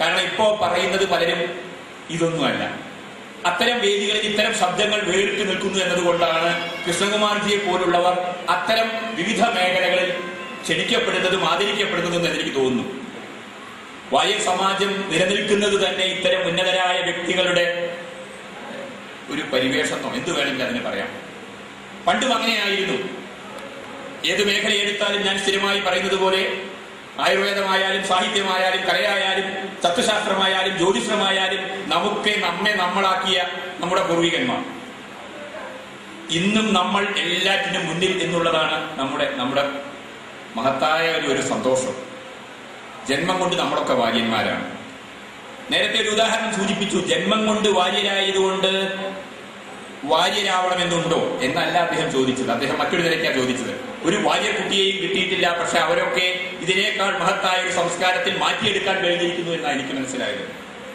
കാരണം ഇപ്പോ പറയുന്നത് പലരും ഇതൊന്നുമല്ല അത്തരം വേദികളിൽ ഇത്തരം ശബ്ദങ്ങൾ വേറിട്ട് നിൽക്കുന്നു എന്നതുകൊണ്ടാണ് കൃഷ്ണകുമാർജിയെ പോലുള്ളവർ അത്തരം വിവിധ മേഖലകളിൽ ക്ഷണിക്കപ്പെടുന്നതും ആദരിക്കപ്പെടുന്നതും എന്ന് എനിക്ക് തോന്നുന്നു വായു സമാജം നിലനിൽക്കുന്നത് തന്നെ ഇത്തരം ഉന്നതരായ വ്യക്തികളുടെ ഒരു പരിവേഷമോ എന്ത് വേണമെങ്കിൽ അതിന് പറയാം പണ്ടും അങ്ങനെയായിരുന്നു ഏത് മേഖല എടുത്താലും ഞാൻ സ്ഥിരമായി പറയുന്നത് പോലെ ആയുർവേദമായാലും സാഹിത്യമായാലും കലയായാലും തത്വശാസ്ത്രമായാലും ജ്യോതിഷമായാലും നമുക്ക് നമ്മെ നമ്മളാക്കിയ നമ്മുടെ പൂർവികന്മാർ ഇന്നും നമ്മൾ എല്ലാറ്റിനും മുന്നിൽ എന്നുള്ളതാണ് നമ്മുടെ നമ്മുടെ മഹത്തായ ഒരു ഒരു സന്തോഷം ജന്മം കൊണ്ട് നമ്മളൊക്കെ വാര്യന്മാരാണ് നേരത്തെ ഒരു ഉദാഹരണം സൂചിപ്പിച്ചു ജന്മം കൊണ്ട് വാര്യരായതുകൊണ്ട് വാര്യരാവണമെന്നുണ്ടോ എന്നല്ല അദ്ദേഹം ചോദിച്ചത് അദ്ദേഹം മറ്റൊരു നിലയ്ക്കാണ് ചോദിച്ചത് ഒരു വാര്യക്കുട്ടിയെയും കിട്ടിയിട്ടില്ല പക്ഷെ അവരൊക്കെ ഇതിനേക്കാൾ മഹത്തായ ഒരു സംസ്കാരത്തിൽ മാറ്റിയെടുക്കാൻ കഴിഞ്ഞിരിക്കുന്നു എന്നാണ് എനിക്ക് മനസ്സിലായത്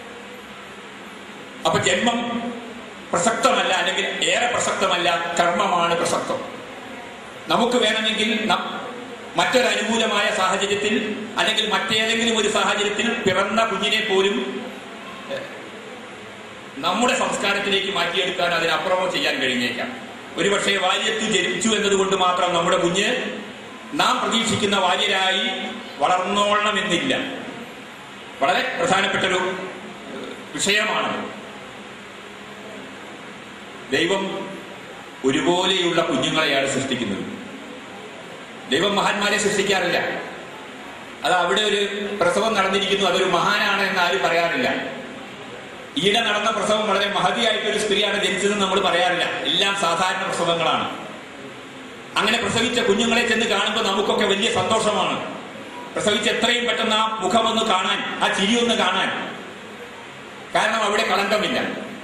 അപ്പൊ ജന്മം പ്രസക്തമല്ല അല്ലെങ്കിൽ ഏറെ പ്രസക്തമല്ല കർമ്മമാണ് പ്രസക്തം നമുക്ക് വേണമെങ്കിൽ ന- മറ്റൊരു അനുകൂലമായ സാഹചര്യത്തിൽ അല്ലെങ്കിൽ മറ്റേതെങ്കിലും ഒരു സാഹചര്യത്തിൽ പിറന്ന കുഞ്ഞിനെ പോലും ഏഹ്, നമ്മുടെ സംസ്കാരത്തിലേക്ക് മാറ്റിയെടുക്കാൻ അതിനപ്പുറമോ ചെയ്യാൻ കഴിഞ്ഞേക്കാം ഒരുപക്ഷെ വാര്യത്ത് ജനിച്ചു എന്നതുകൊണ്ട് മാത്രം നമ്മുടെ കുഞ്ഞ് നാം പ്രതീക്ഷിക്കുന്ന വാര്യരായി വളർന്നോളണമെന്നില്ല വളരെ പ്രധാനപ്പെട്ടൊരു ഏഹ്, വിഷയമാണ് ദൈവം ഒരുപോലെയുള്ള കുഞ്ഞുങ്ങളെയാണ് സൃഷ്ടിക്കുന്നത് ദൈവം മഹാന്മാരെ സൃഷ്ടിക്കാറില്ല അത് അവിടെ ഒരു പ്രസവം നടന്നിരിക്കുന്നു അതൊരു മഹാനാണ് എന്ന് ആരും പറയാറില്ല ഈയിടെ നടന്ന പ്രസവം വളരെ മഹതിയായിട്ട് ഒരു സ്ത്രീയാണ് ജനിച്ചതെന്ന് നമ്മൾ പറയാറില്ല എല്ലാം സാധാരണ പ്രസവങ്ങളാണ് അങ്ങനെ പ്രസവിച്ച കുഞ്ഞുങ്ങളെ ചെന്ന് കാണുമ്പോൾ നമുക്കൊക്കെ വലിയ സന്തോഷമാണ് പ്രസവിച്ച് എത്രയും പെട്ടെന്ന് ആ മുഖമൊന്ന് കാണാൻ ആ ചിരിയൊന്ന് കാണാൻ കാരണം അവിടെ കളങ്കമില്ല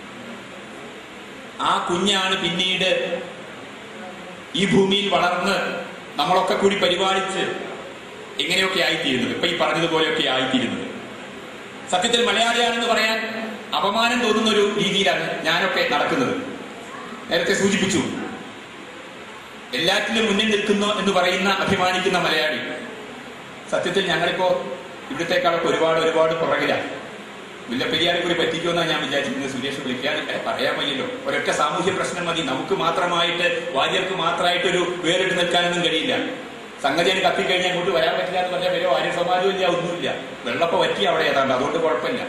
ആ കുഞ്ഞാണ് പിന്നീട് ഈ ഭൂമിയിൽ വളർന്ന് നമ്മളൊക്കെ കൂടി പരിപാലിച്ച് എങ്ങനെയൊക്കെ ആയിത്തീരുന്നത് ഇപ്പൊ ഈ പറഞ്ഞതുപോലെയൊക്കെ ആയിത്തീരുന്നത് സത്യത്തിൽ മലയാളിയാണെന്ന് പറയാൻ അപമാനം തോന്നുന്ന ഒരു രീതിയിലാണ് ഞാനൊക്കെ നടക്കുന്നത് നേരത്തെ സൂചിപ്പിച്ചു എല്ലാറ്റിലും മുന്നിൽ നിൽക്കുന്നു എന്ന് പറയുന്ന അഭിമാനിക്കുന്ന മലയാളി സത്യത്തിൽ ഞങ്ങളിപ്പോ ഇവിടത്തെക്കാളൊക്കെ ഒരുപാട് ഒരുപാട് പുറകിലാണ് മുല്ലപ്പെരിയാറെ കൂടി പറ്റിക്കുമെന്നാണ് ഞാൻ വിചാരിച്ചിരുന്നത് സുരേഷ് വിളിക്കാൻ ഏ, പറയാൻ വയ്യല്ലോ ഒരൊറ്റ സാമൂഹ്യ പ്രശ്നം മതി നമുക്ക് മാത്രമായിട്ട് വാര്യർക്ക് മാത്രമായിട്ട് ഒരു വേറിട്ട് നിൽക്കാനൊന്നും കഴിയില്ല സംഗതി എനിക്ക് കത്തിക്കഴിഞ്ഞാൽ അങ്ങോട്ട് വരാൻ പറ്റില്ല എന്ന് പറഞ്ഞാൽ വരെ ആര്യ സമാജവും ഇല്ല ഒന്നുമില്ല വെള്ളപ്പ പറ്റി അവിടെ ഏതാണ്ട് അതുകൊണ്ട് കുഴപ്പമില്ല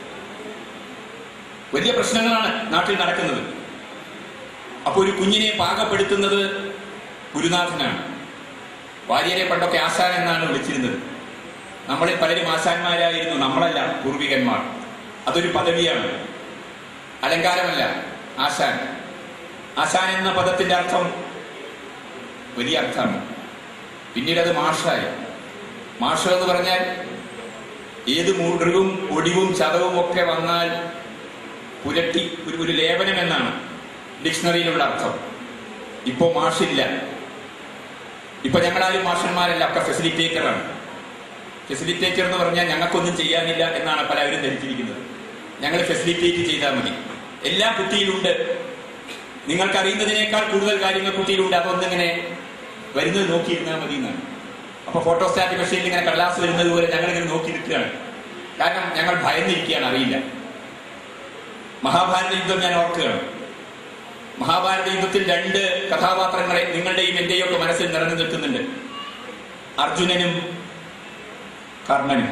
വലിയ പ്രശ്നങ്ങളാണ് നാട്ടിൽ നടക്കുന്നത് അപ്പൊ ഒരു കുഞ്ഞിനെ പാകപ്പെടുത്തുന്നത് ഗുരുനാഥനാണ് വാര്യരെ പണ്ടൊക്കെ ആശാൻ എന്നാണ് വിളിച്ചിരുന്നത് നമ്മളിൽ പലരും ആശാന്മാരായിരുന്നു നമ്മളല്ല പൂർവികന്മാർ അതൊരു പദവിയാണ് അലങ്കാരമല്ല ആശാൻ ആശാൻ എന്ന പദത്തിന്റെ അർത്ഥം വലിയ അർത്ഥമാണ് പിന്നീട് അത് മാഷായി മാഷ എന്ന് പറഞ്ഞാൽ ഏത് മുറിവും ഒടിവും ചതവും ഒക്കെ വന്നാൽ പുരട്ടി ഒരു ഒരു ലേപനം എന്നാണ് ഡിക്ഷണറിയിലുള്ള അർത്ഥം ഇപ്പോ മാഷില്ല ഇപ്പൊ ഞങ്ങളാരും മാഷന്മാരല്ല ഒക്കെ ഫെസിലിറ്റേറ്ററാണ് ഫെസിലിറ്റേറ്റർ എന്ന് പറഞ്ഞാൽ ഞങ്ങൾക്കൊന്നും ചെയ്യാനില്ല എന്നാണ് പലവരും ധരിച്ചിരിക്കുന്നത് ഞങ്ങൾ ഫെസിലിറ്റേറ്റ് ചെയ്താൽ മതി എല്ലാ കുട്ടിയിലുണ്ട് നിങ്ങൾക്ക് അറിയുന്നതിനേക്കാൾ കൂടുതൽ കാര്യങ്ങൾ കുട്ടിയിലുണ്ട് അതൊന്നിങ്ങനെ വരുന്നത് നോക്കിയിരുന്നാൽ മതി എന്നാണ് അപ്പൊ ഫോട്ടോസ്റ്റാറ്റ് മെഷീനിൽ ഇങ്ങനെ കടലാസ് വരുന്നത് പോലെ ഞങ്ങൾ ഇങ്ങനെ നോക്കി നിൽക്കുകയാണ് കാരണം ഞങ്ങൾ ഭയന്നിരിക്കുകയാണ് അറിയില്ല മഹാഭാരത യുദ്ധം ഞാൻ ഓർക്കുകയാണ് മഹാഭാരത യുദ്ധത്തിൽ രണ്ട് കഥാപാത്രങ്ങളെ നിങ്ങളുടെയും എന്റെയും ഒക്കെ മനസ്സിൽ നിറഞ്ഞു നിൽക്കുന്നുണ്ട് അർജുനനും കർണനും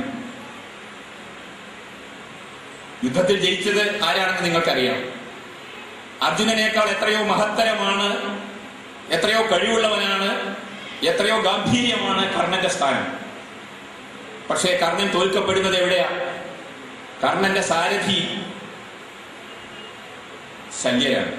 യുദ്ധത്തിൽ ജയിച്ചത് ആരാണെന്ന് നിങ്ങൾക്കറിയാം അർജുനനേക്കാൾ എത്രയോ മഹത്തരമാണ് എത്രയോ കഴിവുള്ളവനാണ് എത്രയോ ഗാംഭീര്യമാണ് കർണന്റെ സ്ഥാനം പക്ഷേ കർണൻ തോൽക്കപ്പെടുന്നത് എവിടെയാ കർണന്റെ സാരഥി ശല്യരാണ്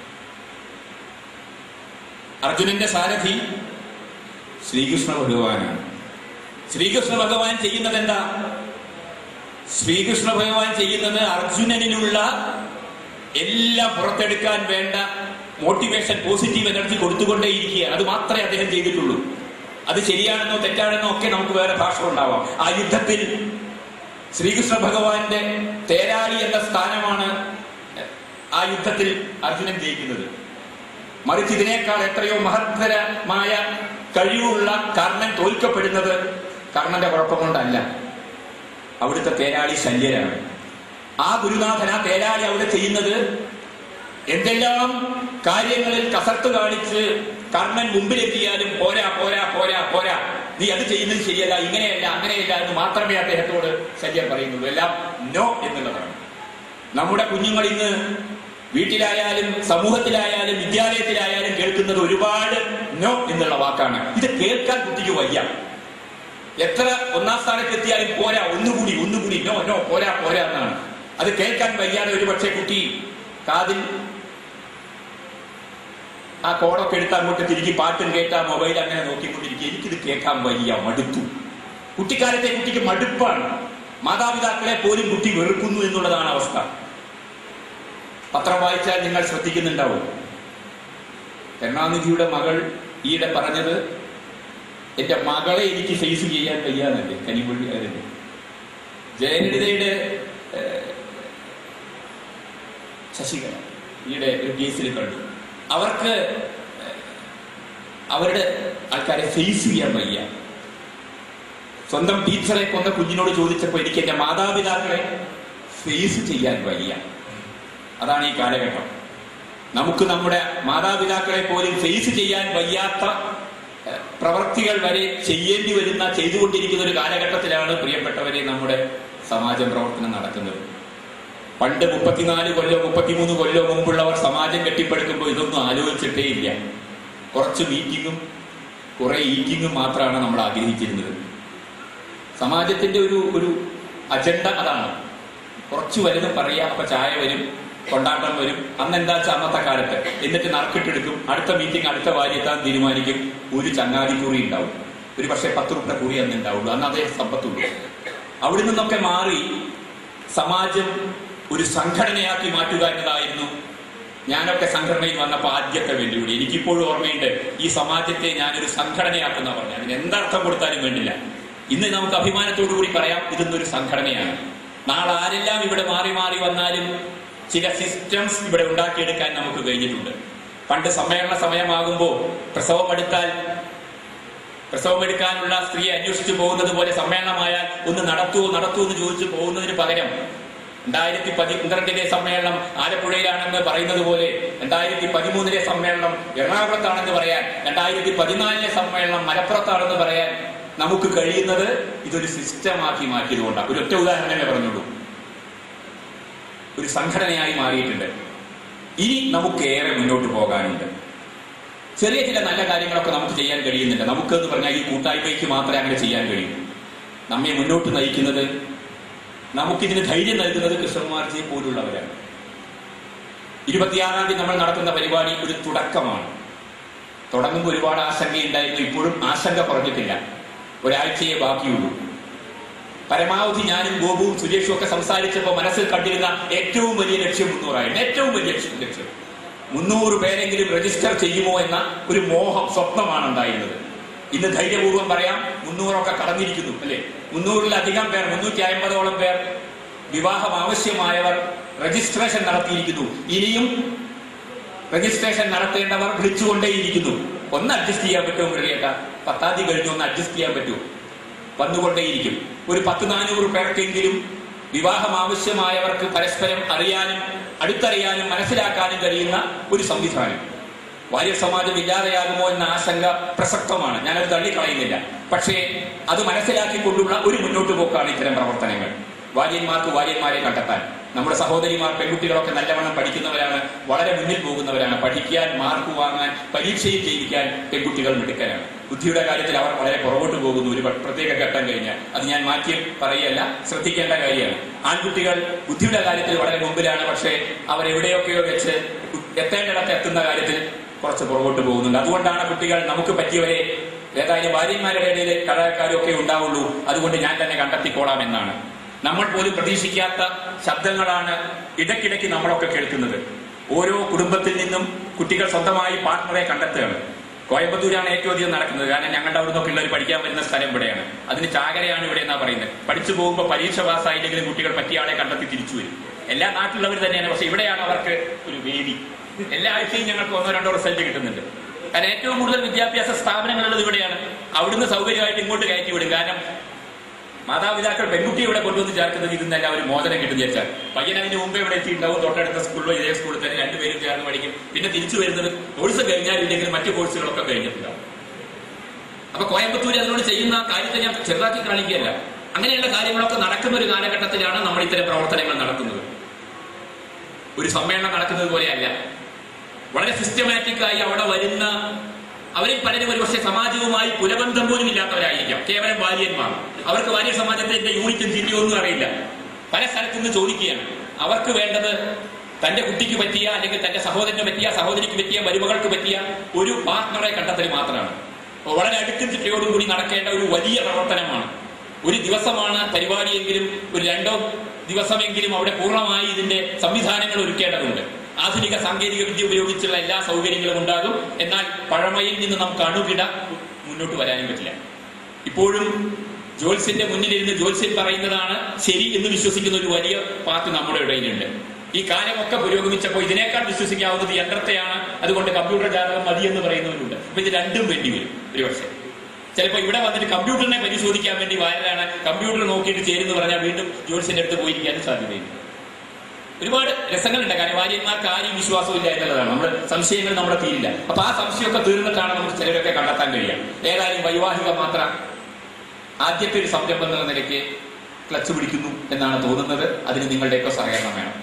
അർജുനന്റെ സാരഥി ശ്രീകൃഷ്ണ ഭഗവാനാണ് ശ്രീകൃഷ്ണ ഭഗവാൻ ചെയ്യുന്നത് എന്താ ശ്രീകൃഷ്ണ ഭഗവാൻ ചെയ്യുന്നത് അർജുനനിലുള്ള എല്ലാം പുറത്തെടുക്കാൻ വേണ്ട മോട്ടിവേഷൻ പോസിറ്റീവ് എനർജി കൊടുത്തുകൊണ്ടേയിരിക്കുകയാണ് അത് മാത്രമേ അദ്ദേഹം ചെയ്തിട്ടുള്ളൂ അത് ശരിയാണെന്നോ തെറ്റാണെന്നോ ഒക്കെ നമുക്ക് വേറെ ഭാഷ ഉണ്ടാവാം ആ യുദ്ധത്തിൽ ശ്രീകൃഷ്ണ ഭഗവാന്റെ തേരാളി എന്ന സ്ഥാനമാണ് ആ യുദ്ധത്തിൽ അർജുനൻ ജയിക്കുന്നത് മറിച്ച് ഇതിനേക്കാൾ എത്രയോ മഹത്തരമായ കഴിവുള്ള കർണൻ തോൽക്കപ്പെടുന്നത് കർണന്റെ കുഴപ്പം കൊണ്ടല്ല അവിടുത്തെ തേരാളി ശല്യരാണ് ആ ഗുരുനാഥൻ ആ തേരാളി അവിടെ ചെയ്യുന്നത് എന്തെല്ലാം കാര്യങ്ങളിൽ കസർത്ത് കാണിച്ച് കർണൻ മുമ്പിലെത്തിയാലും പോരാ പോരാ പോരാ പോരാ നീ അത് ചെയ്യുന്നത് ശരിയല്ല ഇങ്ങനെയല്ല അങ്ങനെയല്ല എന്ന് മാത്രമേ അദ്ദേഹത്തോട് ശല്യം പറയുന്നുള്ളൂ എല്ലാം നോ എന്നുള്ളതാണ് നമ്മുടെ കുഞ്ഞുങ്ങൾ ഇന്ന് വീട്ടിലായാലും സമൂഹത്തിലായാലും വിദ്യാലയത്തിലായാലും കേൾക്കുന്നത് ഒരുപാട് നോ എന്നുള്ള വാക്കാണ് ഇത് കേൾക്കാൻ കുട്ടിക്ക് വയ്യ എത്ര ഒന്നാം സ്ഥാനത്ത് എത്തിയാലും പോരാ ഒന്നുകൂടി ഒന്നുകൂടി നോ നോ പോരാ പോരാ എന്നാണ് അത് കേൾക്കാൻ വയ്യാതെ ഒരു പക്ഷേ കുട്ടി കാതിൽ ആ കോടൊക്കെ എടുത്ത് അങ്ങോട്ട് തിരികെ പാട്ടും കേട്ടാ മൊബൈൽ അങ്ങനെ നോക്കിക്കൊണ്ടിരിക്കുക എനിക്കിത് കേൾക്കാൻ വയ്യ മടുത്തു കുട്ടിക്കാലത്തെ കുട്ടിക്ക് മടുപ്പാണ് മാതാപിതാക്കളെ പോലും കുട്ടി വെറുക്കുന്നു എന്നുള്ളതാണ് അവസ്ഥ പത്രം വായിച്ചാൽ നിങ്ങൾ ശ്രദ്ധിക്കുന്നുണ്ടാവും കരുണാനിധിയുടെ മകൾ ഈയിടെ പറഞ്ഞത് എന്റെ മകളെ എനിക്ക് ഫേസ് ചെയ്യാൻ വയ്യാന്നല്ലേ കനിമൊഴിയാരല്ലേ ജയലളിതയുടെ ഏഹ്, ശശികല ഈയിടെ ഒരു കേസിൽ കണ്ടു അവർക്ക് ഏഹ്, അവരുടെ ആൾക്കാരെ ഫേസ് ചെയ്യാൻ വയ്യ സ്വന്തം ടീച്ചറെ കൊന്ന കുഞ്ഞിനോട് ചോദിച്ചപ്പോൾ എനിക്ക് എന്റെ മാതാപിതാക്കളെ ഫേസ് ചെയ്യാൻ വയ്യ അതാണ് ഈ കാലഘട്ടം നമുക്ക് നമ്മുടെ മാതാപിതാക്കളെ പോലും ഫേസ് ചെയ്യാൻ വയ്യാത്ത ഏഹ്, പ്രവർത്തികൾ വരെ ചെയ്യേണ്ടി വരുന്ന ചെയ്തുകൊണ്ടിരിക്കുന്ന ഒരു കാലഘട്ടത്തിലാണ് പ്രിയപ്പെട്ടവരെ നമ്മുടെ സമാജം പ്രവർത്തനം നടക്കുന്നത് പണ്ട് മുപ്പത്തിനാല് കൊല്ലോ മുപ്പത്തിമൂന്ന് കൊല്ലോ മുമ്പുള്ളവർ സമാജം കെട്ടിപ്പടുക്കുമ്പോൾ ഇതൊന്നും ആലോചിച്ചിട്ടേ ഇല്ല കുറച്ച് മീറ്റിങ്ങും കുറെ ഈറ്റിങ്ങും മാത്രമാണ് നമ്മൾ ആഗ്രഹിച്ചിരുന്നത് സമാജത്തിന്റെ ഒരു ഒരു അജണ്ട അതാണ് കുറച്ച് വലുത് പറയാ അപ്പൊ ചായ വരും കൊണ്ടാട്ടം വരും അന്ന് എന്താ വെച്ചാൽ അന്നത്തെ കാലത്ത് എന്നിട്ട് നറുക്കിട്ടെടുക്കും അടുത്ത മീറ്റിംഗ് അടുത്ത വാര്യത്താൻ തീരുമാനിക്കും ഒരു ചങ്ങാതിക്കുറി ഉണ്ടാവും ഒരു പക്ഷേ പത്ത് റുപ്യ കുറി അന്ന് ഉണ്ടാവുള്ളൂ അന്ന് അതേ സമ്പത്തുള്ളൂ അവിടെ നിന്നൊക്കെ മാറി സമാജം ഒരു സംഘടനയാക്കി മാറ്റുക എന്നതായിരുന്നു ഞാനൊക്കെ സംഘടനയിൽ വന്നപ്പോൾ ആദ്യത്തെ വെല്ലുവിളി എനിക്കിപ്പോഴും ഓർമ്മയുണ്ട് ഈ സമാജത്തെ ഞാനൊരു സംഘടനയാക്കുന്ന പറഞ്ഞു അതിന് എന്തർത്ഥം കൊടുത്താലും വേണ്ടില്ല ഇന്ന് നമുക്ക് അഭിമാനത്തോടു കൂടി പറയാം ഇതൊന്നൊരു സംഘടനയാണ് നാളെ ആരെല്ലാം ഇവിടെ മാറി മാറി വന്നാലും ചില സിസ്റ്റംസ് ഇവിടെ ഉണ്ടാക്കിയെടുക്കാൻ നമുക്ക് കഴിഞ്ഞിട്ടുണ്ട് പണ്ട് സമ്മേളന സമയമാകുമ്പോൾ പ്രസവം എടുത്താൽ പ്രസവം എടുക്കാനുള്ള സ്ത്രീയെ അന്വേഷിച്ചു പോകുന്നത് പോലെ സമ്മേളനമായാൽ ഒന്ന് നടത്തുവോ നടത്തുവോ എന്ന് ചോദിച്ചു പോകുന്നതിന് പകരം രണ്ടായിരത്തി പന്ത്രണ്ടിലെ സമ്മേളനം ആലപ്പുഴയിലാണെന്ന് പറയുന്നത് പോലെ രണ്ടായിരത്തി പതിമൂന്നിലെ സമ്മേളനം എറണാകുളത്താണെന്ന് പറയാൻ രണ്ടായിരത്തി പതിനാലിലെ സമ്മേളനം മലപ്പുറത്താണെന്ന് പറയാൻ നമുക്ക് കഴിയുന്നത് ഇതൊരു സിസ്റ്റമാക്കി മാറ്റിയതുകൊണ്ടാണ് ഒരു ഒറ്റ ഉദാഹരണമേ പറഞ്ഞുള്ളൂ ഒരു സംഘടനയായി മാറിയിട്ടുണ്ട് ഇനി നമുക്ക് ഏറെ മുന്നോട്ട് പോകാനുണ്ട് ചെറിയ ചില നല്ല കാര്യങ്ങളൊക്കെ നമുക്ക് ചെയ്യാൻ കഴിയുന്നുണ്ട് നമുക്കെന്ന് പറഞ്ഞാൽ ഈ കൂട്ടായ്മയ്ക്ക് മാത്രമേ അങ്ങനെ ചെയ്യാൻ കഴിയൂ നമ്മെ മുന്നോട്ട് നയിക്കുന്നത് നമുക്കിതിന് ധൈര്യം നൽകുന്നത് കൃഷ്ണകുമാർജിയെ പോലുള്ളവരാണ് ഇരുപത്തിയാറാം തീയതി നമ്മൾ നടത്തുന്ന പരിപാടി ഒരു തുടക്കമാണ് തുടങ്ങുമ്പോൾ ഒരുപാട് ആശങ്കയുണ്ടായിരുന്നു ഇപ്പോഴും ആശങ്ക കുറഞ്ഞിട്ടില്ല ഒരാഴ്ചയെ ബാക്കിയുള്ളൂ പരമാവധി ഞാനും ഗോപുവും സുരേഷും ഒക്കെ സംസാരിച്ചപ്പോൾ മനസ്സിൽ കണ്ടിരുന്ന ഏറ്റവും വലിയ ലക്ഷ്യം മുന്നൂറായിരുന്നു ഏറ്റവും വലിയ ലക്ഷ്യം ലക്ഷ്യം മുന്നൂറ് പേരെങ്കിലും രജിസ്റ്റർ ചെയ്യുമോ എന്ന ഒരു മോഹം സ്വപ്നമാണ് ഉണ്ടായിരുന്നത് ഇന്ന് ധൈര്യപൂർവ്വം പറയാം മുന്നൂറൊക്കെ കടന്നിരിക്കുന്നു അല്ലെ മുന്നൂറിലധികം പേർ മുന്നൂറ്റി അമ്പതോളം പേർ വിവാഹം ആവശ്യമായവർ രജിസ്ട്രേഷൻ നടത്തിയിരിക്കുന്നു ഇനിയും രജിസ്ട്രേഷൻ നടത്തേണ്ടവർ വിളിച്ചുകൊണ്ടേയിരിക്കുന്നു ഒന്ന് അഡ്ജസ്റ്റ് ചെയ്യാൻ പറ്റുമോ മുരളിയേട്ട പത്താം തീയതി കഴിഞ്ഞ് ഒന്ന് അഡ്ജസ്റ്റ് ചെയ്യാൻ പറ്റുമോ വന്നുകൊണ്ടേയിരിക്കും ഒരു പത്ത് നാനൂറ് പേർക്കെങ്കിലും വിവാഹം ആവശ്യമായവർക്ക് പരസ്പരം അറിയാനും അടുത്തറിയാനും മനസ്സിലാക്കാനും കഴിയുന്ന ഒരു സംവിധാനം വാര്യർ സമാജം ഇല്ലാതെയാകുമോ എന്ന ആശങ്ക പ്രസക്തമാണ് ഞാനത് തള്ളിക്കളയുന്നില്ല പക്ഷേ അത് മനസ്സിലാക്കിക്കൊണ്ടുള്ള ഒരു മുന്നോട്ട് പോക്കാണ് ഇത്തരം പ്രവർത്തനങ്ങൾ വാര്യന്മാർക്ക് വാര്യന്മാരെ കണ്ടെത്താൻ നമ്മുടെ സഹോദരിമാർ പെൺകുട്ടികളൊക്കെ നല്ലവണ്ണം പഠിക്കുന്നവരാണ് വളരെ മുന്നിൽ പോകുന്നവരാണ് പഠിക്കാൻ മാർക്ക് വാങ്ങാൻ പരീക്ഷയിൽ ജയിക്കാൻ പെൺകുട്ടികൾ മിടുക്കരാണ് ബുദ്ധിയുടെ കാര്യത്തിൽ അവർ വളരെ പുറകോട്ട് പോകുന്നു ഒരു പ്രത്യേക ഘട്ടം കഴിഞ്ഞാൽ അത് ഞാൻ മാറ്റി പറയല്ല ശ്രദ്ധിക്കേണ്ട കാര്യമാണ് ആൺകുട്ടികൾ ബുദ്ധിയുടെ കാര്യത്തിൽ വളരെ മുമ്പിലാണ് പക്ഷേ അവരെവിടെയൊക്കെയോ വെച്ച് എത്തേണ്ടിടത്ത് എത്തുന്ന കാര്യത്തിൽ കുറച്ച് പുറകോട്ട് പോകുന്നുണ്ട് അതുകൊണ്ടാണ് കുട്ടികൾ നമുക്ക് പറ്റിയവരെ ഏതായാലും ഭാര്യന്മാരുടെ ഇടയിൽ കടക്കാരും ഒക്കെ ഉണ്ടാവുള്ളൂ അതുകൊണ്ട് ഞാൻ തന്നെ കണ്ടെത്തിക്കോളാം എന്നാണ് നമ്മൾ പോലും പ്രതീക്ഷിക്കാത്ത ശബ്ദങ്ങളാണ് ഇടയ്ക്കിടയ്ക്ക് നമ്മളൊക്കെ കേൾക്കുന്നത് ഓരോ കുടുംബത്തിൽ നിന്നും കുട്ടികൾ സ്വന്തമായി പാർട്ട്ണറെ കണ്ടെത്തുകയാണ് കോയമ്പത്തൂരാണ് ഏറ്റവും അധികം നടക്കുന്നത് കാരണം ഞങ്ങളുടെ അവിടെ നിന്നൊക്കെ ഉള്ളവർ പഠിക്കാൻ വരുന്ന സ്ഥലം ഇവിടെയാണ് അതിന് ചാകരയാണ് ഇവിടെ എന്നാ പറയുന്നത് പഠിച്ചു പോകുമ്പോൾ പരീക്ഷ പാസ്സായില്ലെങ്കിലും കുട്ടികൾ പറ്റിയ ആളെ കണ്ടെത്തി തിരിച്ചു വരും എല്ലാ നാട്ടിലുള്ളവർ തന്നെയാണ് പക്ഷെ ഇവിടെയാണ് അവർക്ക് ഒരു വേദി എല്ലാ ആഴ്ചയും ഞങ്ങൾക്ക് ഒന്നോ രണ്ടോ റിസൾട്ട് കിട്ടുന്നുണ്ട് കാരണം ഏറ്റവും കൂടുതൽ വിദ്യാഭ്യാസ സ്ഥാപനങ്ങളുള്ളത് ഇവിടെയാണ് അവിടുന്ന് സൗകര്യമായിട്ട് ഇങ്ങോട്ട് കയറ്റി വിടും കാരണം മാതാപിതാക്കൾ പെൺകുട്ടിയെ ഇവിടെ കൊണ്ടുവന്ന് ചേർക്കുന്നത് ഇതിന്നല്ല ഒരു മോചനം കിട്ടും വിചാരിച്ചാൽ പയ്യൻ അതിന് മുമ്പേ ഇവിടെ എത്തിയിട്ടുണ്ടാവും തൊട്ടടുത്ത സ്കൂളിലോ ഇതേ സ്കൂളിൽ തന്നെ രണ്ടുപേരും ചേർന്ന് പഠിക്കും പിന്നെ തിരിച്ചു വരുന്നത് കോഴ്സ് കഴിഞ്ഞാൽ ഇല്ലെങ്കിൽ മറ്റു കോഴ്സുകളൊക്കെ കഴിഞ്ഞിട്ടുണ്ടാവും അപ്പൊ കോയമ്പത്തൂർ അതിനോട് ചെയ്യുന്ന ആ കാര്യത്തെ ഞാൻ ചെറുതാക്കി കാണിക്കുകയല്ല അങ്ങനെയുള്ള കാര്യങ്ങളൊക്കെ നടക്കുന്ന ഒരു കാലഘട്ടത്തിലാണ് നമ്മൾ ഇത്തരം പ്രവർത്തനങ്ങൾ നടത്തുന്നത് ഒരു സമ്മേളനം നടക്കുന്നത് പോലെയല്ല വളരെ സിസ്റ്റമാറ്റിക് ആയി അവിടെ വരുന്ന അവരിൽ പലരും ഒരുപക്ഷെ സമാജവുമായി പുലബന്ധം പോലും ഇല്ലാത്തവരായിരിക്കാം കേവലം വാര്യന്മാർ അവർക്ക് വാര്യ സമാജത്തിന്റെ യൂണിറ്റും ചിഹ്നവും ഒന്നും അറിയില്ല പല സ്ഥലത്തു നിന്ന് ചോദിക്കുകയാണ് അവർക്ക് വേണ്ടത് തന്റെ കുട്ടിക്ക് പറ്റിയ അല്ലെങ്കിൽ തന്റെ സഹോദരന് പറ്റിയ സഹോദരിക്ക് പറ്റിയ മരുമകൾക്ക് പറ്റിയ ഒരു പാർട്ണറെ കണ്ടെത്തൽ മാത്രമാണ് അപ്പോൾ വളരെ അടുക്കും ചിട്ടയോടും കൂടി നടക്കേണ്ട ഒരു വലിയ പ്രവർത്തനമാണ് ഒരു ദിവസമാണ് പരിപാടിയെങ്കിലും ഒരു രണ്ടോ ദിവസമെങ്കിലും അവിടെ പൂർണ്ണമായി ഇതിന്റെ സംവിധാനങ്ങൾ ഒരുക്കേണ്ടതുണ്ട് ആധുനിക സാങ്കേതിക വിദ്യ ഉപയോഗിച്ചുള്ള എല്ലാ സൗകര്യങ്ങളും ഉണ്ടാകും എന്നാൽ പഴമയിൽ നിന്ന് നമുക്ക് അണുകിട മുന്നോട്ട് വരാനും പറ്റില്ല ഇപ്പോഴും ജോത്സ്യന്റെ മുന്നിലിരുന്ന് ജോത്സ്യൻ പറയുന്നതാണ് ശരി എന്ന് വിശ്വസിക്കുന്ന ഒരു വലിയ പാർട്ടി നമ്മുടെ ഇടയിലുണ്ട് ഈ കാലമൊക്കെ പുരോഗമിച്ചപ്പോൾ ഇതിനേക്കാൾ വിശ്വസിക്കാവുന്നത് യന്ത്രത്തെയാണ് അതുകൊണ്ട് കമ്പ്യൂട്ടർ ജാതകം മതി എന്ന് പറയുന്നവരുണ്ട് അപ്പൊ ഇത് രണ്ടും വേണ്ടി വരും ഒരു പക്ഷേ ചിലപ്പോൾ ഇവിടെ വന്നിട്ട് കമ്പ്യൂട്ടറിനെ പരിശോധിക്കാൻ വേണ്ടി വയലാണ് കമ്പ്യൂട്ടർ നോക്കിയിട്ട് ചേരുന്നു പറഞ്ഞാൽ വീണ്ടും ജോത്സ്യന്റെ അടുത്ത് പോയിരിക്കാനും സാധ്യതയുണ്ട് ഒരുപാട് രസങ്ങളുണ്ട് കാര്യം ഭാര്യന്മാർക്ക് ആരും വിശ്വാസവും ഇല്ല എന്നുള്ളതാണ് നമ്മുടെ സംശയങ്ങൾ നമ്മുടെ തീരില്ല അപ്പൊ ആ സംശയമൊക്കെ തീർന്നിട്ടാണ് നമുക്ക് ചിലരൊക്കെ കണ്ടെത്താൻ കഴിയുക ഏതായാലും വൈവാഹിക മാത്രം ആദ്യത്തെ ഒരു സംരംഭം എന്ന നിലയ്ക്ക് ക്ലച്ച് പിടിക്കുന്നു എന്നാണ് തോന്നുന്നത് അതിന് നിങ്ങളുടെയൊക്കെ സഹകരണം വേണം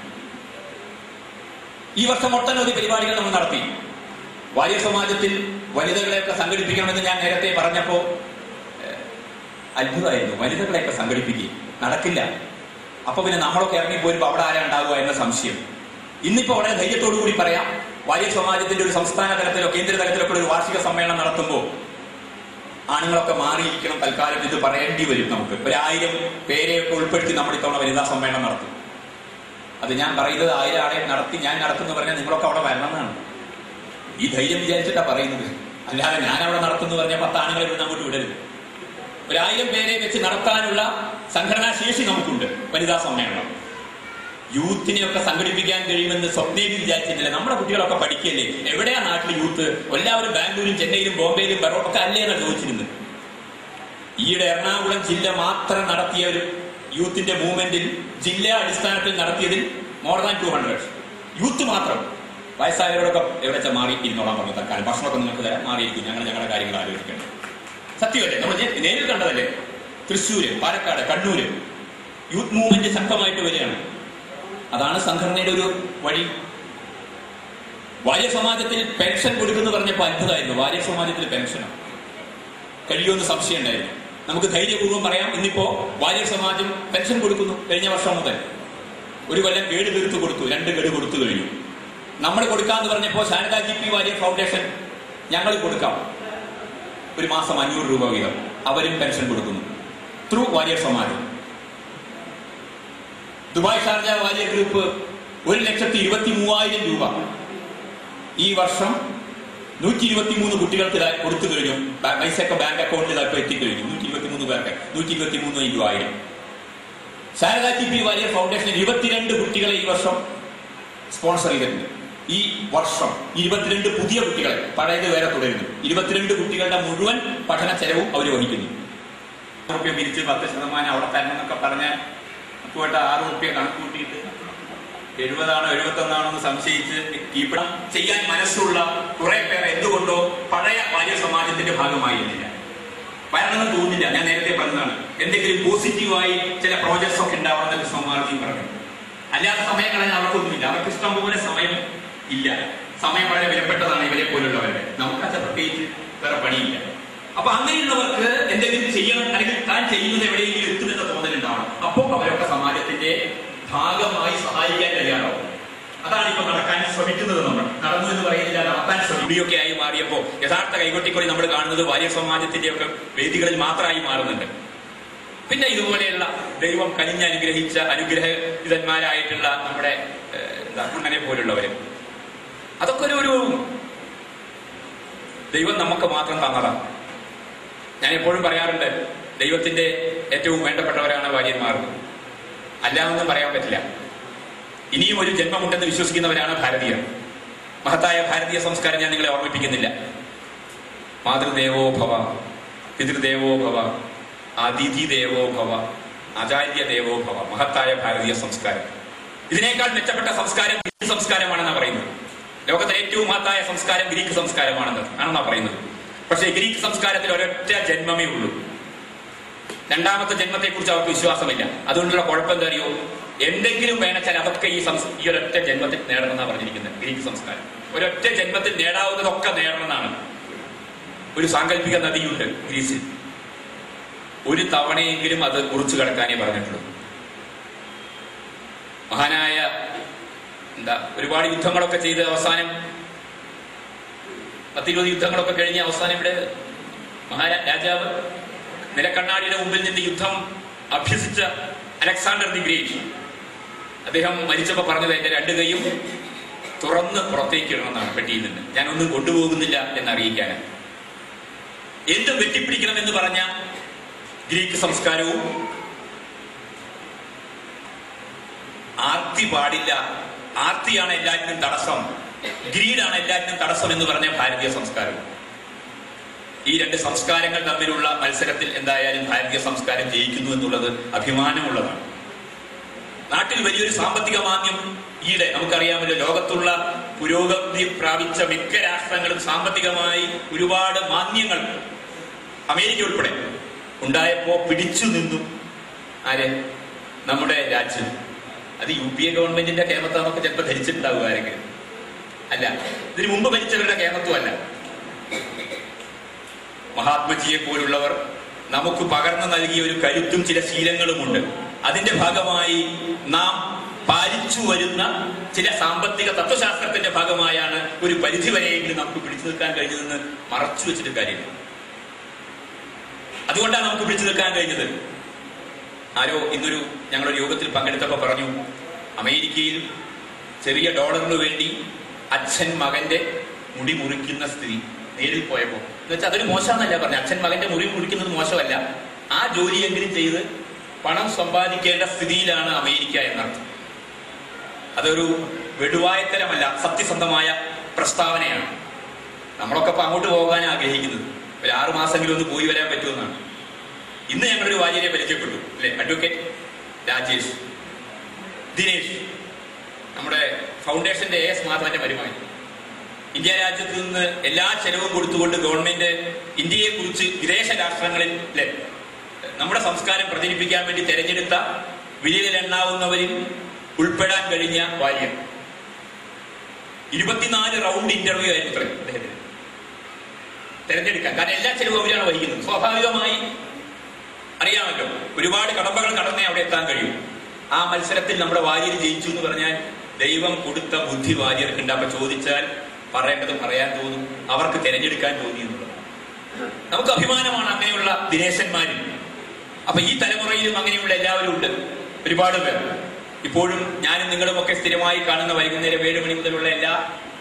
ഈ വർഷം ഒട്ടനവധി പരിപാടികൾ നമ്മൾ നടത്തി വാര്യ സമാജത്തിൽ വനിതകളെയൊക്കെ സംഘടിപ്പിക്കണമെന്ന് ഞാൻ നേരത്തെ പറഞ്ഞപ്പോ ഏഹ്, അത്ഭുതമായിരുന്നു വനിതകളെയൊക്കെ സംഘടിപ്പിക്കുക നടക്കില്ല അപ്പൊ പിന്നെ നമ്മളൊക്കെ ഇറങ്ങിപ്പോരുമ്പോ അവിടെ ആരാ ഉണ്ടാവുക എന്ന സംശയം ഇന്നിപ്പോ വളരെ ധൈര്യത്തോടു കൂടി പറയാം വാര്യ സമാജത്തിന്റെ ഒരു സംസ്ഥാന തലത്തിലോ കേന്ദ്ര തലത്തിലോ ഒക്കെ ഒരു വാർഷിക സമ്മേളനം നടത്തുമ്പോൾ ആണുങ്ങളൊക്കെ മാറിയിരിക്കണം തൽക്കാലം ഇത് പറയേണ്ടി വരും നമുക്ക് ഒരായിരം പേരെയൊക്കെ ഉൾപ്പെടുത്തി നമ്മൾ ഇത്തവണ വനിതാ സമ്മേളനം നടത്തും അത് ഞാൻ പറയുന്നത് ആയിരം ആളെ നടത്തി ഞാൻ നടത്തുന്നു പറഞ്ഞാൽ നിങ്ങളൊക്കെ അവിടെ വരണം എന്നാണ് ഈ ധൈര്യം വിചാരിച്ചിട്ടാ പറയുന്നത് അല്ലാതെ ഞാൻ അവിടെ നടത്തുന്നു പറഞ്ഞാൽ പത്ത് ആണുങ്ങളെ ഇവിടെ അങ്ങോട്ട് വിടരുത് ഒരായിരം പേരെ വെച്ച് നടത്താനുള്ള സംഘടനാ ശേഷി നമുക്കുണ്ട് വനിതാ സമ്മേളനം യൂത്തിനെയൊക്കെ സംഘടിപ്പിക്കാൻ കഴിയുമെന്ന് സ്വപ്നയിൽ വിചാരിച്ചിട്ടില്ല നമ്മുടെ കുട്ടികളൊക്കെ പഠിക്കല്ലേ എവിടെയാ നാട്ടിൽ യൂത്ത് എല്ലാവരും ബാംഗ്ലൂരും ചെന്നൈയിലും ബോംബെയിലും ബറോട്ടൊക്കെ അല്ലേ എന്നാണ് ചോദിച്ചിരുന്നത് ഈയിടെ എറണാകുളം ജില്ല മാത്രം നടത്തിയ ഒരു യൂത്തിന്റെ മൂവ്മെന്റിൽ ജില്ലാ അടിസ്ഥാനത്തിൽ നടത്തിയതിൽ more than two hundred youth മാത്രം വയസ്സായവരോടൊക്കെ എവിടെ വെച്ചാൽ മാറി ഇരുന്നോളാൻ പറഞ്ഞു തൽക്കാലം ഭക്ഷണമൊക്കെ നിങ്ങൾക്ക് തരാം മാറിയിരിക്കും ഞങ്ങൾ ഞങ്ങളുടെ കാര്യങ്ങൾ ആലോചിക്കണം സത്യമല്ലേ നമ്മൾ നേ- നേരിൽ കണ്ടതല്ലേ തൃശ്ശൂര് പാലക്കാട് കണ്ണൂര് യൂത്ത് മൂവ്മെന്റ് ശക്തമായിട്ട് വരികയാണ് അതാണ് സംഘടനയുടെ ഒരു വഴി വാര്യ സമാജത്തിൽ പെൻഷൻ കൊടുക്കുന്നു പറഞ്ഞപ്പോൾ അത്ഭുതമായിരുന്നു വാര്യ സമാജത്തിൽ പെൻഷനോ കഴിയുമെന്ന് സംശയം ഉണ്ടായിരുന്നു നമുക്ക് ധൈര്യപൂർവ്വം പറയാം ഇന്നിപ്പോ വാര്യർ സമാജം പെൻഷൻ കൊടുക്കുന്നു കഴിഞ്ഞ വർഷം മുതൽ ഒരു കൊല്ലം ഗേഡ് തീർത്ത് കൊടുത്തു രണ്ട് ഗേഡ് കൊടുത്തു കഴിഞ്ഞു നമ്മൾ കൊടുക്കാന്ന് പറഞ്ഞപ്പോ Sharada G P Warrier foundation ഞങ്ങൾ കൊടുക്കാം ഒരു മാസം അഞ്ഞൂറ് രൂപ വീതം അവരും പെൻഷൻ കൊടുക്കുന്നു through Warrier Samajam Dubai Sharjah Warrier group ഒരു ലക്ഷത്തി ഇരുപത്തി മൂവായിരം രൂപ ഈ വർഷം നൂറ്റി ഇരുപത്തി മൂന്ന് കുട്ടികൾക്ക് ഇതാ കൊടുത്തു കഴിഞ്ഞു ബാ- പൈസയൊക്കെ ബാങ്ക് അക്കൗണ്ടിൽ ഇതാ ഇപ്പൊ എത്തിക്കഴിഞ്ഞു നൂറ്റി ഇരുപത്തി മൂന്ന് പേർക്ക് നൂറ്റി ഇരുപത്തി മൂന്ന് ഇൻറ്റു ആയിരം Sharada G P Warrier foundation ഇരുപത്തിരണ്ട് കുട്ടികളെ ഈ വർഷം സ്പോൺസർ ചെയ്തിട്ടുണ്ട് ഈ വർഷം ഇരുപത്തിരണ്ട് പുതിയ കുട്ടികളെ പഴയത് വേറെ തുടരുന്നു ഇരുപത്തിരണ്ട് കുട്ടികളുടെ മുഴുവൻ പഠന ചെലവും അവർ വഹിക്കുന്നു റുപ്യ പിരിച്ച് പത്ത് ശതമാനം അവിടെ തരണം എന്നൊക്കെ പറഞ്ഞ് പോയിട്ട് ആറ് റുപ്യ കണക്ക് കൂട്ടിയിട്ട് എഴുപതാണോ എഴുപത്തൊന്നാണോ എന്ന് സംശയിച്ച് കീപ്പിടം ചെയ്യാൻ മനസ്സുള്ള കുറെ പേർ എന്തുകൊണ്ടോ പഴയ വാര്യ സമാജത്തിന്റെ ഭാഗമായിരുന്നില്ല വരണമെന്ന് തോന്നില്ല ഞാൻ നേരത്തെ പറഞ്ഞതാണ് എന്തെങ്കിലും പോസിറ്റീവായി ചില പ്രോജക്ട്സ് ഒക്കെ ഉണ്ടാവണമെന്ന് കൃഷ്ണകുമാർജി പറഞ്ഞു അല്ലാത്ത സമയങ്ങളിൽ അവർക്കൊന്നുമില്ല അവർക്ക് ഇഷ്ടം പോലെ സമയം ഇല്ല സമയം വളരെ വിലപ്പെട്ടതാണ് ഇവരെ പോലുള്ളവരുടെ നമുക്കത് പ്രത്യേകിച്ച് വേറെ പണിയില്ല അപ്പൊ അങ്ങനെയുള്ളവർക്ക് എന്തെങ്കിലും ചെയ്യണം അല്ലെങ്കിൽ താൻ ചെയ്യുന്നത് എവിടെയെങ്കിലും എത്തുമെന്ന തോന്നലുണ്ടാവണം അപ്പോൾ അവരൊക്കെ സമാജത്തിന്റെ ഭാഗമായി സഹായിക്കാൻ തയ്യാറാവും അതാണ് ഇപ്പൊ നടക്കാൻ ശ്രമിക്കുന്നത് നമ്മൾ നടന്നു എന്ന് പറയുന്നില്ല നടത്താൻ ശ്രമിക്കുകയൊക്കെ ആയി മാറിയപ്പോ യഥാർത്ഥ കൈകൊട്ടിക്കൊള്ളി നമ്മൾ കാണുന്നത് വാര്യ സമാജത്തിന്റെ ഒക്കെ വേദികളിൽ മാത്രമായി മാറുന്നുണ്ട് പിന്നെ ഇതുപോലെയുള്ള ദൈവം കനിഞ്ഞ് അനുഗ്രഹിച്ച അനുഗ്രഹിതന്മാരായിട്ടുള്ള നമ്മുടെ ഏഹ്, എന്താ, കുണ്ണനെ പോലുള്ളവര് അതൊക്കെ ഒരു ഒരു ദൈവം നമുക്ക് മാത്രം തന്നതാണ് ഞാൻ എപ്പോഴും പറയാറുണ്ട് ദൈവത്തിന്റെ ഏറ്റവും വേണ്ടപ്പെട്ടവരാണ് ഭാര്യന്മാർ അല്ലാതൊന്നും പറയാൻ പറ്റില്ല ഇനിയും ഒരു ജന്മമുണ്ടെന്ന് വിശ്വസിക്കുന്നവരാണ് ഭാരതീയർ മഹത്തായ ഭാരതീയ സംസ്കാരം ഞാൻ നിങ്ങളെ ഓർമ്മിപ്പിക്കുന്നില്ല മാതൃദേവോ ഭവ പിതൃദേവോ ഭവ അതിഥി ദേവോഭവ ആചാര്യ ദേവോഭവ മഹത്തായ ഭാരതീയ സംസ്കാരം ഇതിനേക്കാൾ മെച്ചപ്പെട്ട സംസ്കാരം ഗ്രീക്ക് സംസ്കാരമാണെന്നാണ് പറയുന്നത് ലോകത്തിലെ ഏറ്റവും മഹത്തായ സംസ്കാരം ഗ്രീക്ക് സംസ്കാരമാണെന്ന് ആണെന്നാണ് പറയുന്നത് പക്ഷേ ഗ്രീക്ക് സംസ്കാരത്തിൽ ഒരൊറ്റ ജന്മമേ ഉള്ളൂ രണ്ടാമത്തെ ജന്മത്തെ കുറിച്ച് അവർക്ക് വിശ്വാസമില്ല അതുകൊണ്ടുള്ള കുഴപ്പം എന്താ അറിയോ എന്തെങ്കിലും വേണച്ചാൽ അതൊക്കെ ഈ സംസ് ഈ ഒരൊറ്റ ജന്മത്തിൽ നേടണമെന്നാണ് പറഞ്ഞിരിക്കുന്നത് ഗ്രീക്ക് സംസ്കാരം ഒരൊറ്റ ജന്മത്തിൽ നേടാവുന്നതൊക്കെ നേടണമെന്നാണ് ഒരു സാങ്കല്പിക നദിയുണ്ട് ഗ്രീസിൽ ഒരു തവണയെങ്കിലും അത് കുറിച്ചു കിടക്കാനേ പറഞ്ഞിട്ടുള്ളൂ മഹാനായ എന്താ ഒരുപാട് യുദ്ധങ്ങളൊക്കെ ചെയ്ത് അവസാനം പത്തിരുപത് യുദ്ധങ്ങളൊക്കെ കഴിഞ്ഞ് അവസാനം ഇവിടെ മഹാരാ രാജാവ് നിലക്കണ്ണാടിയുടെ മുമ്പിൽ നിന്ന് യുദ്ധം അഭ്യസിച്ച അലക്സാണ്ടർ ദി ഗ്രേറ്റ് അദ്ദേഹം മരിച്ചപ്പോ പറഞ്ഞത് എന്റെ രണ്ട് കൈയും തുറന്ന് പുറത്തേക്ക് ഇടണമെന്നാണ് പെട്ടിയിൽ നിന്ന് ഞാൻ ഒന്നും കൊണ്ടുപോകുന്നില്ല എന്ന് അറിയിക്കാനാണ് എന്ത് വെട്ടിപ്പിടിക്കണമെന്ന് പറഞ്ഞ ഗ്രീക്ക് സംസ്കാരവും ആർത്തി പാടില്ല ആർത്തിയാണ് എല്ലാറ്റിനും തടസ്സം ഗ്രീഡാണ് എല്ലാറ്റിനും തടസ്സം എന്ന് പറഞ്ഞ ഭാരതീയ സംസ്കാരം ഈ രണ്ട് സംസ്കാരങ്ങൾ തമ്മിലുള്ള മത്സരത്തിൽ എന്തായാലും ഭാരതീയ സംസ്കാരം ജയിക്കുന്നു എന്നുള്ളത് അഭിമാനമുള്ളതാണ് നാട്ടിൽ വലിയൊരു സാമ്പത്തിക മാന്ദ്യം ഈയിടെ നമുക്കറിയാമല്ലോ ലോകത്തുള്ള പുരോഗതി പ്രാപിച്ച മിക്ക രാഷ്ട്രങ്ങളും സാമ്പത്തികമായി ഒരുപാട് മാന്യങ്ങൾ അമേരിക്ക ഉൾപ്പെടെ ഉണ്ടായപ്പോ പിടിച്ചു നിന്നു ആര് നമ്മുടെ രാജ്യം അത് യു പി എ ഗവൺമെന്റിന്റെ കേമത്താന്നൊക്കെ ചിലപ്പോൾ ധരിച്ചിട്ടുണ്ടാവുക ആരെങ്കിലും അല്ല ഇതിനു മുമ്പ് ഭരിച്ചവരുടെ കേമത്വം അല്ല മഹാത്മജിയെ പോലുള്ളവർ നമുക്ക് പകർന്നു നൽകിയ ഒരു കരുത്തും ചില ശീലങ്ങളുമുണ്ട് അതിന്റെ ഭാഗമായി നാം പാലിച്ചു വരുന്ന ചില സാമ്പത്തിക തത്വശാസ്ത്രത്തിന്റെ ഭാഗമായാണ് ഒരു പരിധി വരെയെങ്കിലും നമുക്ക് പിടിച്ചു നിൽക്കാൻ കഴിഞ്ഞതെന്ന് മറച്ചു വെച്ചിട്ട് കാര്യമില്ല അതുകൊണ്ടാണ് നമുക്ക് പിടിച്ചു നിൽക്കാൻ കഴിഞ്ഞത് ആരോ ഇന്നൊരു ഞങ്ങളൊരു യോഗത്തിൽ പങ്കെടുത്തപ്പോൾ പറഞ്ഞു അമേരിക്കയിൽ ചെറിയ ഡോളറിന് വേണ്ടി അച്ഛൻ മകന്റെ മുടി മുറിക്കുന്ന സ്ഥിതി നേരിൽ പോയപ്പോ എന്ന് വെച്ചാൽ അതൊരു മോശമെന്നല്ല പറഞ്ഞു അച്ഛൻ മകന്റെ മുറി മുറിക്കുന്നത് മോശമല്ല ആ ജോലിയെങ്കിലും ചെയ്ത് പണം സമ്പാദിക്കേണ്ട സ്ഥിതിയിലാണ് അമേരിക്ക എന്നർത്ഥം അതൊരു വെടുവായത്തരമല്ല സത്യസന്ധമായ പ്രസ്താവനയാണ് നമ്മളൊക്കെ ഇപ്പൊ അങ്ങോട്ട് പോകാൻ ആഗ്രഹിക്കുന്നത് ഒരു ആറു മാസമെങ്കിലും ഒന്ന് പോയി വരാൻ പറ്റുമെന്നാണ് ഇന്ന് ഞങ്ങളൊരു വാര്യരെ പരിചയപ്പെട്ടു അല്ലെ അഡ്വക്കേറ്റ് രാജേഷ് ദിനേഷ് നമ്മുടെ ഫൗണ്ടേഷന്റെ എ എസ് മാധവന്റെ മരുമായി ഇന്ത്യ രാജ്യത്ത് നിന്ന് എല്ലാ ചെലവും കൊടുത്തുകൊണ്ട് ഗവൺമെന്റ് ഇന്ത്യയെ കുറിച്ച് വിദേശ രാഷ്ട്രങ്ങളിൽ അല്ലെ നമ്മുടെ സംസ്കാരം പ്രചരിപ്പിക്കാൻ വേണ്ടി തെരഞ്ഞെടുത്ത വിരലിലെണ്ണാവുന്നവരിൽ ഉൾപ്പെടാൻ കഴിഞ്ഞ വാര്യർ ഇരുപത്തിനാല് റൗണ്ട് ഇന്റർവ്യൂ ആയിരുന്നു ഇത്രയും അദ്ദേഹത്തിന് തെരഞ്ഞെടുക്കാൻ കാരണം എല്ലാ ചെലവും അവരാണ് വഹിക്കുന്നത് സ്വാഭാവികമായി അറിയാമല്ലോ ഒരുപാട് കടമ്പകൾ കടന്നേ അവിടെ എത്താൻ കഴിയും ആ മത്സരത്തിൽ നമ്മുടെ വാര്യർ ജയിച്ചു എന്ന് പറഞ്ഞാൽ ദൈവം കൊടുത്ത ബുദ്ധി വാര്യർക്കുണ്ട് അപ്പൊ ചോദിച്ചാൽ പറയേണ്ടത് പറയാൻ തോന്നും അവർക്ക് തിരഞ്ഞെടുക്കാൻ തോന്നി എന്നുള്ളത് നമുക്ക് അഭിമാനമാണ് അങ്ങനെയുള്ള ദിനേശന്മാരിൽ അപ്പൊ ഈ തലമുറയിലും അങ്ങനെയുള്ള എല്ലാവരും ഉണ്ട് ഒരുപാട് പേർ ഇപ്പോഴും ഞാനും നിങ്ങളും ഒക്കെ സ്ഥിരമായി കാണുന്ന വൈകുന്നേരം ഏഴ് മണി മുതലുള്ള എല്ലാ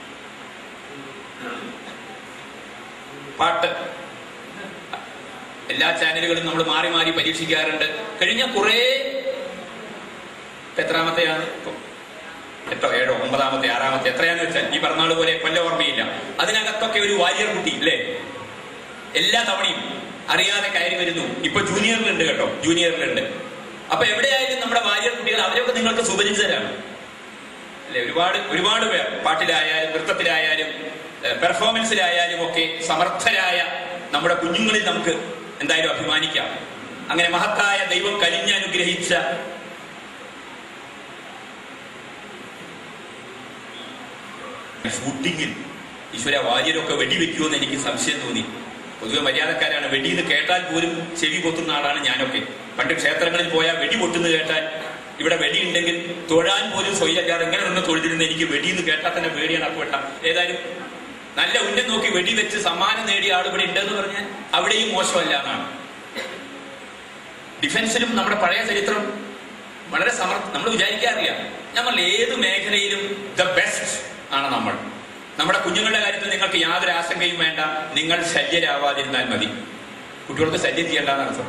പാട്ട് എല്ലാ ചാനലുകളും നമ്മൾ മാറി മാറി പരീക്ഷിക്കാറുണ്ട് കഴിഞ്ഞ കുറേ എത്രാമത്തെയാണ് ഇപ്പൊ എട്ടോ ഏഴോ ഒമ്പതാമത്തെ ആറാമത്തെ എത്രയാന്ന് വെച്ചാൽ ഈ പറഞ്ഞാൾ പോലെ കൊല്ല ഓർമ്മയില്ല അതിനകത്തൊക്കെ ഒരു വാര്യർ കുട്ടി അല്ലേ എല്ലാ തവണയും അറിയാതെ കയറി വരുന്നു ഇപ്പൊ ജൂനിയറിലുണ്ട് കേട്ടോ ജൂനിയറിലുണ്ട് അപ്പൊ എവിടെയായാലും നമ്മുടെ വാര്യർ കുട്ടികൾ അവരൊക്കെ നിങ്ങൾക്ക് സുപരിചിതരാണ് അല്ലെ ഒരുപാട് ഒരുപാട് പേർ പാട്ടിലായാലും നൃത്തത്തിലായാലും പെർഫോമൻസിലായാലും ഒക്കെ സമർത്ഥരായ നമ്മുടെ കുഞ്ഞുങ്ങളിൽ നമുക്ക് എന്തായാലും അഭിമാനിക്കാം അങ്ങനെ മഹത്തായ ദൈവം കനിഞ്ഞനുഗ്രഹിച്ച ഷൂട്ടിങ്ങിൽ ഈശ്വര വാര്യരൊക്കെ വെടിവെക്കുമെന്ന് എനിക്ക് സംശയം തോന്നി പൊതുവെ മര്യാദക്കാരാണ് വെടിയെന്ന് കേട്ടാൽ പോലും ചെവി പൊത്തുന്ന ആളാണ് ഞാനൊക്കെ പണ്ട് ക്ഷേത്രങ്ങളിൽ പോയാൽ വെടി പൊട്ടുന്ന കേട്ടാൽ ഇവിടെ വെടിയുണ്ടെങ്കിൽ തൊഴാൻ പോലും സ്വൈലക്കാർ എങ്ങനെ നിന്ന് തൊഴുതിരുന്ന എനിക്ക് വെടിയെന്ന് കേട്ടാൽ തന്നെ പേടിയാണ് അപ്പോട്ട ഏതായാലും നല്ല ഉന്നം നോക്കി വെടിവെച്ച് സമ്മാനം നേടിയ ആൾ ഇവിടെ ഉണ്ടെന്ന് പറഞ്ഞാൽ അവിടെയും മോശമല്ല എന്നാണ് ഡിഫൻസിലും നമ്മുടെ പഴയ ചരിത്രം വളരെ സമർത്ഥ നമ്മൾ വിചാരിക്കാറില്ല നമ്മൾ ഏത് മേഖലയിലും ദ ബെസ്റ്റ് ആണ് നമ്മൾ നമ്മുടെ കുഞ്ഞുങ്ങളുടെ കാര്യത്തിൽ നിങ്ങൾക്ക് യാതൊരു ആശങ്കയും വേണ്ട നിങ്ങൾ ശല്യരാവാതിരുന്നാൽ മതി കുട്ടികൾക്ക് ശല്യം ചെയ്യേണ്ടെന്ന് അർത്ഥം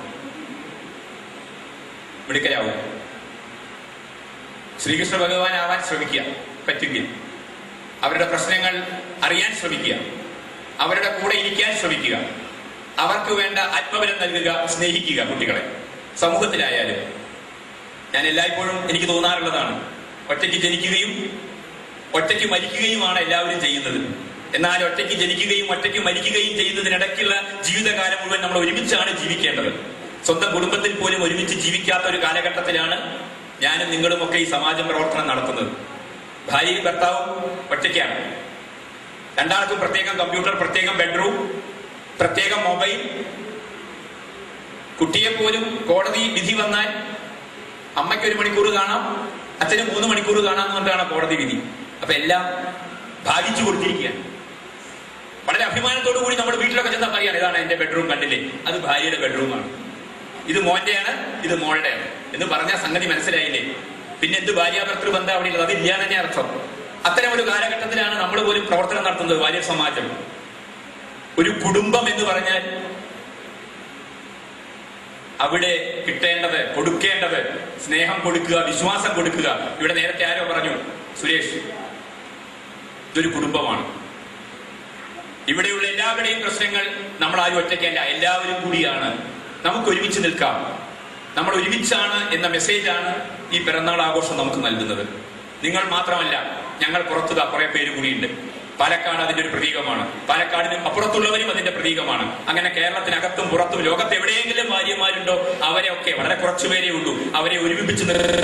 മിടുക്കരാവും ശ്രീകൃഷ്ണ ഭഗവാൻ ആവാൻ ശ്രമിക്കുക പറ്റുമെങ്കിൽ അവരുടെ പ്രശ്നങ്ങൾ അറിയാൻ ശ്രമിക്കുക അവരുടെ കൂടെ ഇരിക്കാൻ ശ്രമിക്കുക അവർക്ക് വേണ്ട ആത്മബലം നൽകുക സ്നേഹിക്കുക കുട്ടികളെ സമൂഹത്തിലായാലും ഞാൻ എല്ലായ്പ്പോഴും എനിക്ക് തോന്നാറുള്ളതാണ് ഒറ്റയ്ക്ക് ജനിക്കുകയും ഒറ്റയ്ക്ക് മരിക്കുകയുമാണ് എല്ലാവരും ചെയ്യുന്നത് എന്നാൽ ഒറ്റയ്ക്ക് ജനിക്കുകയും ഒറ്റയ്ക്ക് മരിക്കുകയും ചെയ്യുന്നതിനിടയ്ക്കുള്ള ജീവിതകാലം മുഴുവൻ നമ്മൾ ഒരുമിച്ചാണ് ജീവിക്കേണ്ടത് സ്വന്തം കുടുംബത്തിൽ പോലും ഒരുമിച്ച് ജീവിക്കാത്ത ഒരു കാലഘട്ടത്തിലാണ് ഞാനും നിങ്ങളും ഒക്കെ ഈ സമാജ പ്രവർത്തനം നടത്തുന്നത് ഭാര്യയും ഭർത്താവും ഒറ്റയ്ക്കാണ് രണ്ടാൾക്കും പ്രത്യേകം കമ്പ്യൂട്ടർ പ്രത്യേകം ബെഡ്റൂം പ്രത്യേകം മൊബൈൽ കുട്ടിയെ പോലും കോടതി വിധി വന്നാൽ അമ്മയ്ക്ക് ഒരു മണിക്കൂർ കാണാം അച്ഛന് മൂന്ന് മണിക്കൂർ കാണാം എന്നുകൊണ്ടാണ് കോടതി വിധി അപ്പൊ എല്ലാം ഭാഗിച്ചു കൊടുത്തിരിക്കുകയാണ് വളരെ അഭിമാനത്തോടു കൂടി നമ്മൾ വീട്ടിലൊക്കെ ചെന്നാൽ പറയാം ഇതാണ് എന്റെ ബെഡ്റൂം കണ്ടില്ലേ അത് ഭാര്യയുടെ ബെഡ്റൂമാണ് ഇത് മോന്റെയാണ് ഇത് മോളുടെയാണ് എന്ന് പറഞ്ഞാൽ സംഗതി മനസ്സിലായില്ലേ പിന്നെ എന്ത് ഭാര്യാഭർത്തൃ ബന്ധം അവിടെ ഉള്ളത് അതില്ല തന്നെ അർത്ഥം അത്തരം ഒരു കാലഘട്ടത്തിലാണ് നമ്മൾ പോലും പ്രവർത്തനം നടത്തുന്നത് ഭാര്യ സമാജം ഒരു കുടുംബം എന്ന് പറഞ്ഞാൽ അവിടെ കിട്ടേണ്ടത് കൊടുക്കേണ്ടത് സ്നേഹം കൊടുക്കുക വിശ്വാസം കൊടുക്കുക ഇവിടെ നേരത്തെ ആരോ പറഞ്ഞു സുരേഷ് ഇതൊരു കുടുംബമാണ് ഇവിടെയുള്ള എല്ലാവരുടെയും പ്രശ്നങ്ങൾ നമ്മൾ ആരും ഒറ്റയ്ക്കല്ല എല്ലാവരും കൂടിയാണ് നമുക്ക് ഒരുമിച്ച് നിൽക്കാം നമ്മൾ ഒരുമിച്ചാണ് എന്ന മെസ്സേജാണ് ഈ പിറന്നാൾ ആഘോഷം നമുക്ക് നൽകുന്നത് നിങ്ങൾ മാത്രമല്ല ഞങ്ങൾ പുറത്തുക കുറെ പേര് കൂടിയുണ്ട് പാലക്കാട് അതിന്റെ ഒരു പ്രതീകമാണ് പാലക്കാടിന് അപ്പുറത്തുള്ളവരും അതിന്റെ പ്രതീകമാണ് അങ്ങനെ കേരളത്തിനകത്തും പുറത്തും ലോകത്ത് എവിടെയെങ്കിലും ഭാര്യമാരുണ്ടോ അവരെ ഒക്കെ വളരെ കുറച്ചു പേരേ ഉള്ളൂ അവരെ ഒരുമിപ്പിച്ച് നിർ